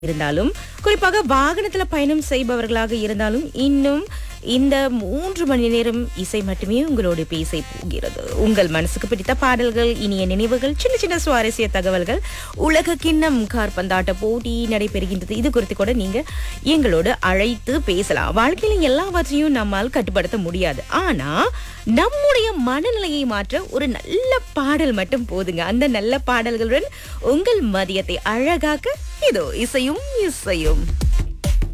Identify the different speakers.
Speaker 1: இருந்தாலும் குறிப்பாக வாகனத்துல பயணம் செய்பவர்களாக இருந்தாலும் இன்னும் இந்த மூன்று மணி நேரம் இசை மட்டுமே உங்களோடு பேச போகிறது உங்கள் மனசுக்கு பிடித்த பாடல்கள் இனிய நினைவுகள் சின்ன சின்ன சுவாரஸ்ய தகவல்கள் உலக கிண்ணம் கார்பந்தாட்ட போட்டி நடைபெறுகின்றது இது குறித்து கூட நீங்க எங்களோடு அழைத்து பேசலாம் வாழ்க்கையில எல்லாவற்றையும் நம்மால் கட்டுப்படுத்த முடியாது ஆனா நம்முடைய மனநிலையை மாற்ற ஒரு நல்ல பாடல் மட்டும் போதுங்க அந்த நல்ல பாடல்களுடன் உங்கள் மதியத்தை அழகாக்க இதோ இசையும் இசையும்